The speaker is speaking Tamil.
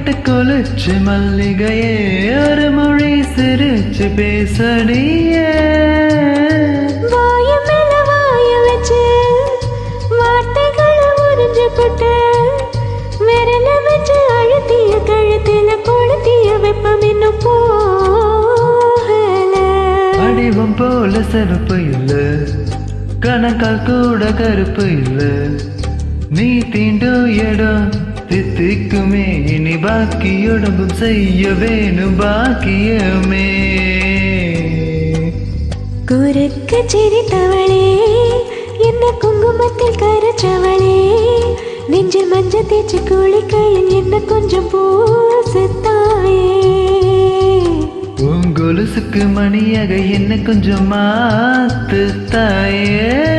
விட்டு கொலுச்சு மல்லிகையே ஒரு மொழி சிரிச்சு பேசடியே வாய மேல வாய வச்சு வார்த்தைகளை உறிஞ்சு போட்டு விரல வச்சு அழுத்திய கழுத்துல கொளுத்திய வெப்பம் இன்னும் போகல வடிவம் போல சிறப்பு இல்ல கணக்கால் கூட கருப்பு இல்ல நீ தீண்டும் இடம் தித்திக்குமே இனி பாக்கி உடம்பும் செய்ய வேணும் பாக்கியமே குறுக்க சிரித்தவளே என்ன குங்குமத்தில் கரைச்சவளே நெஞ்சில் மஞ்ச தேய்ச்சி குளிக்கையில் என்ன கொஞ்சம் பூசுத்தாயே உன் கொலுசுக்கு மணியாக என்ன கொஞ்சம் மாத்து தாயே